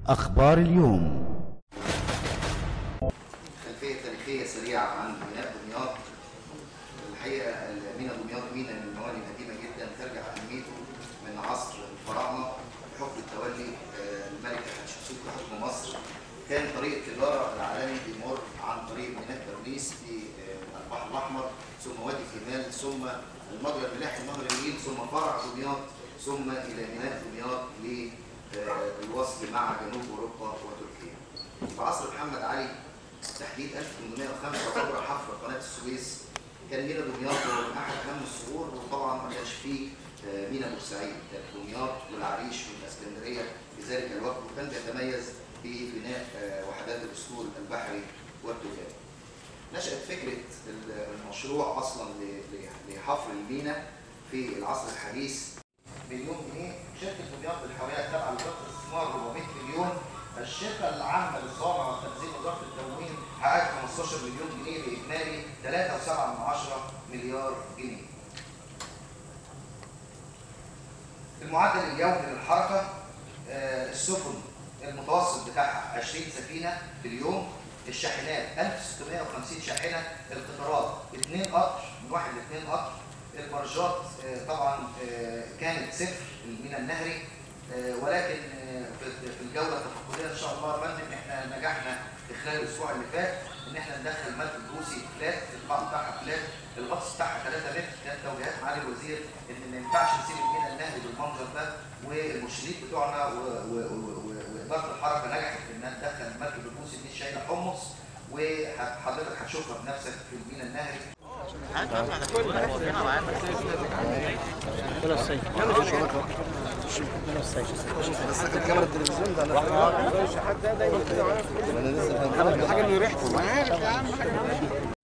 أخبار اليوم خلفيه تاريخيه سريعه عن ميناء دمياط الحقيقه ميناء دمياط ميناء من الموانئ القديمه جدا ترجع اهميته من عصر الفراعنه بحكم التولي آه، الملكه حتشبسوت لحكم مصر كان طريق التجاره العالمي بيمر عن طريق ميناء بارليس في آه، البحر الاحمر ثم وادي كمال ثم المجرى الملاحي نهر النيل ثم فرع دمياط ثم الى ميناء دمياط للوصل مع جنوب اوروبا وتركيا. في عصر محمد علي تحديد 1805 عبر حفر قناه السويس كان مينا دمياط هو من احد اهم الصخور وطبعا ما كانش فيه آه، مينا بورسعيد كان دمياط والعريش والاسكندريه في ذلك الوقت وكان بيتميز ببناء آه، وحدات الاسطول البحري والتجاري. نشأت فكرة المشروع أصلا ل- ل- لحفر المينا في العصر الحديث مليون جنيه شركة دمياط بالحاويات تابعة لوزارة الاستثمار 400 مليون الشركة العامة للصناعة والتخزين وزارة التموين حققت 15 مليون جنيه بإجمالي 3.7 مليار جنيه. المعدل اليومي للحركة آه، السفن المتوسط بتاعها 20 سفينة في اليوم الشاحنات 1650 شاحنة القطارات 2 قطر من واحد ل 2 قطر البرجات آه، طبعا آه، كانت صفر الميناء النهري آه، ولكن آه، في في الجوله التفقديه ان شاء الله يا فندم احنا نجحنا في خلال الاسبوع اللي فات ان احنا ندخل مركب روسي فلات القاع بتاعها فلات الغطس بتاعها 3 متر كانت توجيهات معالي الوزير ان ما ينفعش نسيب الميناء النهري بالمنظر ده والمرشدين بتوعنا و- و- و- و- واداره الحركه نجحت في انها تدخل المركب الروسي دي شايله حمص وحضرتك هتشوفها بنفسك في الميناء النهري بس الكاميرا التلفزيون ده انا حاجه انه ريحته